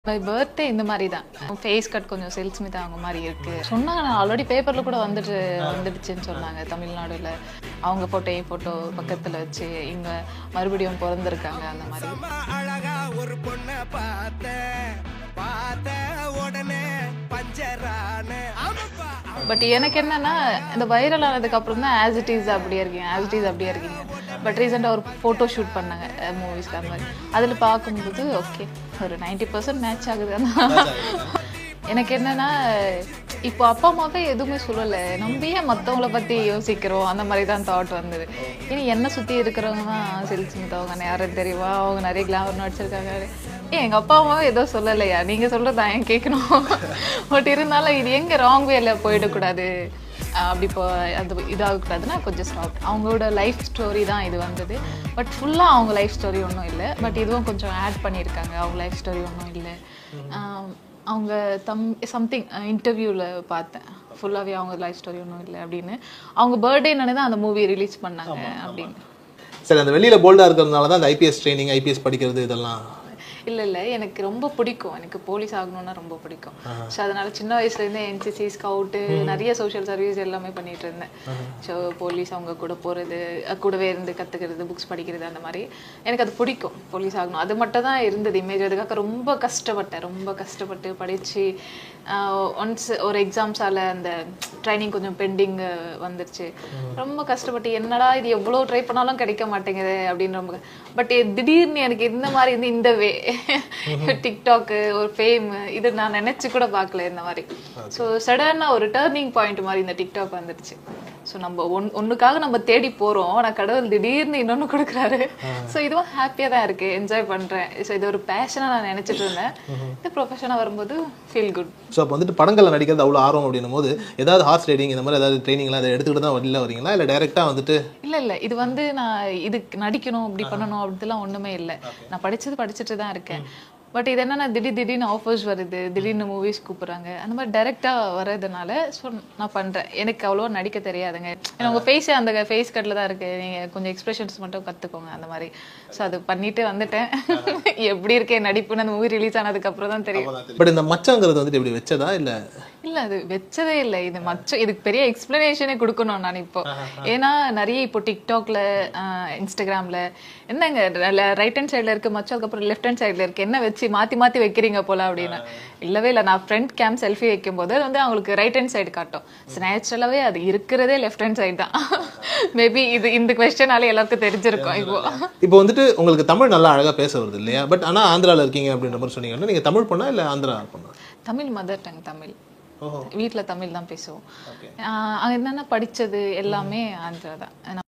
by birthday இந்த மாதிரி தான் ஃபேஸ் கட் கொஞ்சம் செல் ஸ்மித் அவங்க மாதிரி இருக்கு சொன்னாங்க நான் ஆல்ரெடி பேப்பர்ல கூட வந்துட்டு வந்துடுச்சுன்னு சொன்னாங்க தமிழ்நாடுல அவங்க போட்டோ என் போட்டோ பக்கத்துல வச்சு இங்க மறுபடியும் பிறந்திருக்காங்க அந்த மாதிரி செம அழகா ஒரு பொண்ண பார்த்தேன் பார்த்த உடனே பஞ்சரான ஆமாப்பா பட் எனக்கு என்னன்னா இந்த வைரல் ஆனதுக்கு அப்புறம் தான் ஆஸ் இட் இஸ் அப்படியே இருக்கீங்க ஆஸ் இட் இஸ் அப்படியே இருக்கீங்க பட் ரீசெண்டாக ஒரு ஃபோட்டோ ஷூட் பண்ணாங்க மூவிஸ்க்கு அந்த மாதிரி அதில் பார்க்கும்போது ஓகே ஒரு நைன்டி பர்சன்ட் மேட்ச் ஆகுது அந்த எனக்கு என்னன்னா இப்போ அப்பா அம்மாவே எதுவுமே சொல்லலை நம்ம ஏன் மற்றவங்கள பற்றி யோசிக்கிறோம் அந்த மாதிரி தான் தாட் வந்தது இனி என்னை சுற்றி இருக்கிறவங்க தான் செல்ஸ் அவங்க யாரும் தெரியுமா அவங்க நிறைய கிளாமர் நடிச்சிருக்காங்க ஏன் எங்கள் அப்பா அம்மாவும் எதுவும் சொல்லலையா நீங்கள் சொல்கிறதா ஏன் கேட்கணும் பட் இருந்தாலும் இது எங்கே ராங் வேல போயிடக்கூடாது அஹ் அப்படி இப்போ அது இதாகக்கூடாதுன்னா கொஞ்சம் ஸ்டாப் அவங்களோட லைஃப் ஸ்டோரி தான் இது வந்தது பட் ஃபுல்லாக அவங்க லைஃப் ஸ்டோரி ஒன்றும் இல்லை பட் இதுவும் கொஞ்சம் ஆட் பண்ணியிருக்காங்க அவங்க லைஃப் ஸ்டோரி ஒன்றும் இல்லை ஆம், அவங்க தம் சம்திங் இன்டர்வியூவில் பார்த்தேன் ஃபுல்லாகவே அவங்க லைஃப் ஸ்டோரி ஒன்றும் இல்லை அப்படின்னு அவங்க பர்த்டேன்னு தான் அந்த மூவி ரிலீஸ் பண்ணாங்க அப்படின்னு சரி அந்த வெளியில போல்டா இருக்கிறதுனால தான் அந்த ஐபிஎஸ் ட்ரைனிங் ஐபிஎஸ் படிக்கிறது இதெல்லாம் இல்லை இல்லை எனக்கு ரொம்ப பிடிக்கும் எனக்கு போலீஸ் ஆகணும்னா ரொம்ப பிடிக்கும் ஸோ அதனால சின்ன வயசுலேருந்தே என்சிசி ஸ்கவுட்டு நிறைய சோஷியல் சர்வீஸ் எல்லாமே பண்ணிட்டு இருந்தேன் ஸோ போலீஸ் அவங்க கூட போகிறது கூடவே இருந்து கற்றுக்கிறது புக்ஸ் படிக்கிறது அந்த மாதிரி எனக்கு அது பிடிக்கும் போலீஸ் ஆகணும் அது மட்டும் தான் இருந்தது இமேஜ் அதுக்காக ரொம்ப கஷ்டப்பட்டேன் ரொம்ப கஷ்டப்பட்டு படித்து ஒன்ஸ் ஒரு எக்ஸாம்ஸால் அந்த ட்ரைனிங் கொஞ்சம் பெண்டிங் வந்துருச்சு ரொம்ப கஷ்டப்பட்டு என்னடா இது எவ்வளோ ட்ரை பண்ணாலும் கிடைக்க மாட்டேங்குது அப்படின்னு ரொம்ப பட் திடீர்னு எனக்கு இந்த மாதிரி இருந்து இந்த வே டிக்டாக்கு ஒரு ஃபேம் இது நான் நினைச்சு கூட பார்க்கல இந்த மாதிரி ஸோ சடனாக ஒரு டேர்னிங் பாயிண்ட் மாதிரி இந்த டிக்டாக் வந்துடுச்சு ஸோ நம்ம ஒன் ஒன்றுக்காக நம்ம தேடி போகிறோம் ஆனால் கடவுள் திடீர்னு இன்னொன்று கொடுக்குறாரு ஸோ இதுவும் ஹாப்பியாக தான் இருக்குது என்ஜாய் பண்ணுறேன் ஸோ இது ஒரு பேஷனாக நான் நினச்சிட்டு இருந்தேன் இது ப்ரொஃபஷனாக வரும்போது ஃபீல் குட் ஸோ அப்போ வந்துட்டு படங்களில் நடிக்கிறது அவ்வளோ ஆர்வம் அப்படின்னும் போது ஏதாவது ஹார்ஸ் ரைடிங் இந்த மாதிரி ஏதாவது ட்ரைனிங்லாம் அதை எடுத்துக்கிட்டு தான் வெளில வரீங்களா இல்லை டைரெக்டாக வந்துட்டு இல்ல இல்ல இது வந்து நான் இதுக்கு நடிக்கணும் இப்படி பண்ணணும் அப்படிலாம் ஒண்ணுமே இல்லை நான் படிச்சது படிச்சுட்டு தான் இருக்கேன் பட் இது என்னன்னா திடீர் திடீர்னு ஆஃபர்ஸ் வருது திடீர்னு மூவிஸ் கூப்பிடுறாங்க அந்த மாதிரி டைரக்டா வர்றதுனால ஸோ நான் பண்றேன் எனக்கு அவ்வளோவா நடிக்க தெரியாதுங்க ஏன்னா உங்க ஃபேஸே அந்த ஃபேஸ் கட்டில் தான் இருக்கு நீங்க கொஞ்சம் எக்ஸ்பிரஷன்ஸ் மட்டும் கத்துக்கோங்க அந்த மாதிரி ஸோ அது பண்ணிட்டு வந்துட்டேன் எப்படி இருக்கேன் நடிப்புன்னு அந்த மூவி ரிலீஸ் ஆனதுக்கு அப்புறம் தான் தெரியும் பட் இந்த மச்சங்கிறது வந்துட்டு இப்படி வச்சதா இல்லை இல்ல அது வச்சதே இல்ல இது மச்சம் இதுக்கு பெரிய எக்ஸ்பிளனேஷனே கொடுக்கணும் நான் இப்போ ஏன்னா நிறைய இப்போ டிக்டாக்ல இன்ஸ்டாகிராம்ல என்னங்க ரைட் ஹேண்ட் சைடுல இருக்கு மச்சம் அதுக்கப்புறம் லெஃப்ட் ஹேண்ட் சைடுல இருக்கு என்ன வச்சு மாத்தி மாத்தி வைக்கிறீங்க போல அப்படின்னு இல்லவே இல்ல நான் ஃப்ரண்ட் கேம் செல்ஃபி வைக்கும் போது அது வந்து அவங்களுக்கு ரைட் ஹேண்ட் சைடு காட்டும் நேச்சுரலாவே அது இருக்கிறதே லெஃப்ட் ஹேண்ட் சைடு தான் மேபி இது இந்த கொஸ்டினால எல்லாருக்கும் தெரிஞ்சிருக்கும் இப்போ இப்போ வந்துட்டு உங்களுக்கு தமிழ் நல்லா அழகாக பேச வருது இல்லையா பட் ஆனால் ஆந்திராவில் இருக்கீங்க அப்படின்ற மாதிரி சொன்னீங்கன்னா நீங்கள் தமிழ் பொண்ணா இல்லை ஆந்திரா பொண்ணா தமிழ் மதர் டங் தமிழ் ஓஹோ வீட்ல தமிழ் தான் பேசுவோம் ஆஹ் அங்க என்னன்னா படிச்சது எல்லாமே ஆந்திரா தான்